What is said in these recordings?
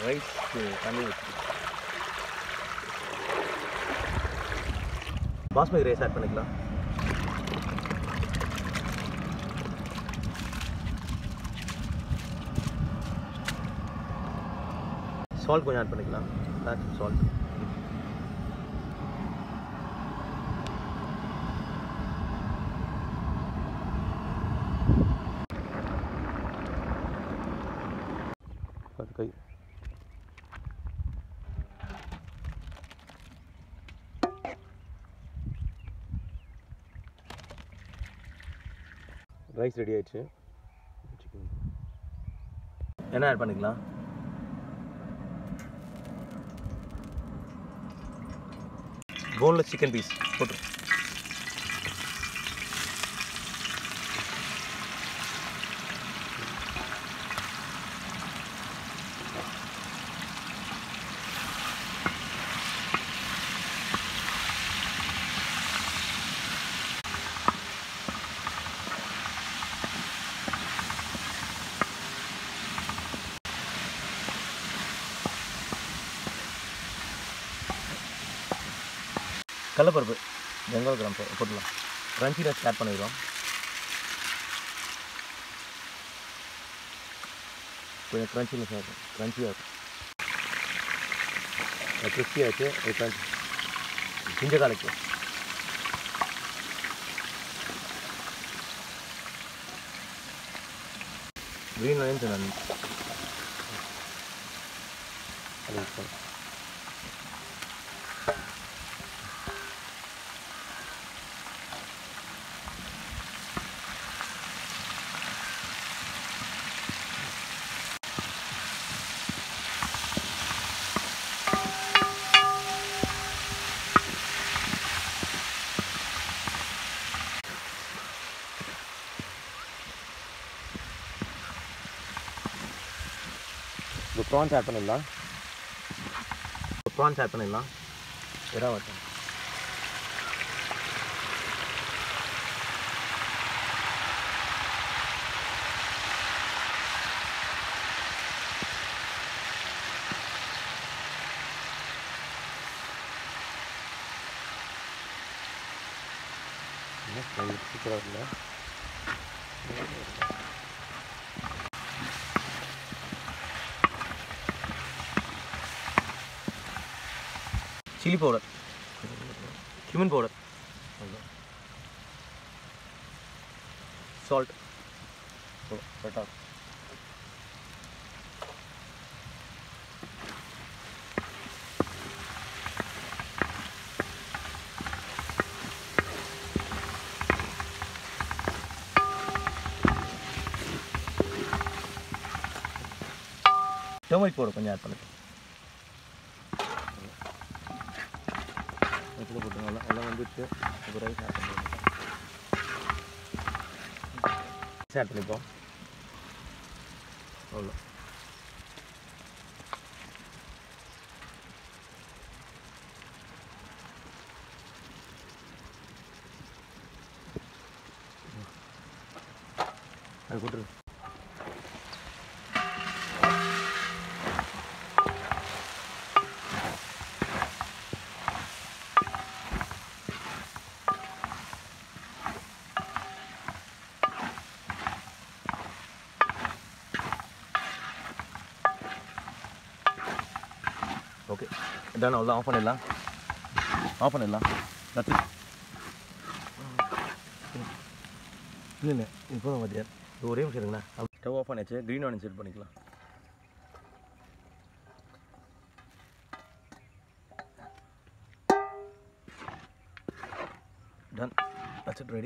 Rice தண்ணி வச்சு basmati rice add பண்ணிக்கலாம் சால்ட் கொஞ்சம் ஆட் பண்ணிக்கலாம் சால்ட் பத்து கை ரைஸ் ரெடி ஆயிடுச்சு சிக்கன் என்ன ஆட் பண்ணிக்கலாம் போன்லெஸ் சிக்கன் பீஸ் போட்டு கடலப்பருப்பு பெங்கால் கிராம் போ- போட்டுடலாம் க்ரன்ச்சினஸ் ஆட் பண்ணிடுறோம் கொஞ்சம் க்ரன்ச்சினஸ் ஆகும் க்ரன்ச்சியாக இருக்கும் கிறிஸ்பி ஆச்சு ஒரு க்ரன்ச் கிஞ்ச காலைக்கு க்ரீன் ஆனியன்ஸ் நான் அது யூஸ் பண்ணேன் இப்போ ப்ரான்ஸ் ஆட் பண்ணிடலாம் ப்ரான்ஸ் ஆட் பண்ணிடலாம் இறா வட்டம் சூப்பராக இல்லை chilli powder cumin powder salt கரெக்டாக டர்மரிக் பவுடர் கொஞ்சம் ஆட் பண்ணுங்க வச்சுட்டு போட்டுங்க எல்லாம் எல்லாம் வந்துட்டு இப்போ ரைஸ் ஆட் பண்ணிடுங்க ஆட் பண்ணிப்போம் அவ்வளோ அது போட்டுரு ஓகே டன் அவ்வளோ ஆஃப் பண்ணிடலாம் ஆஃப் பண்ணிடலாம் தட்டு இல்லை இல்லை இப்போ தான் மதியம் இது ஒரே நிமிஷம் இருங்கண்ணா ஸ்டவ் ஆஃப் பண்ணியாச்சு க்ரீன் ஆனியன் செட் பண்ணிக்கலாம் done that's it ready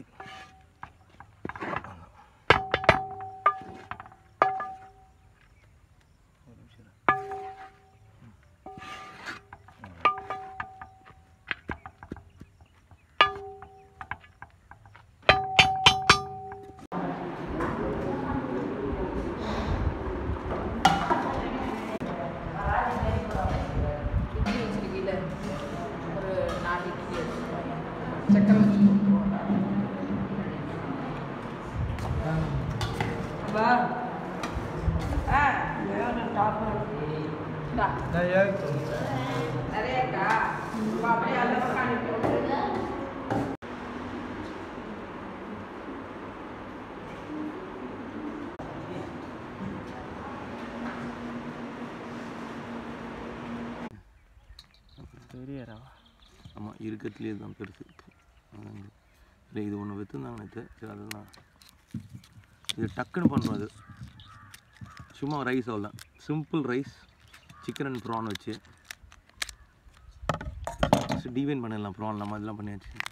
idli வச்சிருக்கீல ஒரு நாலு இட்லி வச்சுருவாங்க சக்கரை வச்சு கொடுத்துருவோம் வா ஆ வேணும் டாப் இந்தா. நிறைய இருக்கா அப்ப அப்படியே அந்த பக்கம் அனுப்பி விட்டுரு. பெரியரா ஆமாம் இருக்கிறதுலே தான் பெருசு அதான் இல்லை இது ஒன்று விற்றுந்தாங்க நேற்று சரி அதுதான் இது டக்குன்னு பண்ணும் அது சும்மா ரைஸ் அவ்வளோதான் simple rice chicken and prawn வச்சு டிவைன் பண்ணிடலாம் ப்ரான் நம்ம அதெல்லாம் பண்ணியாச்சு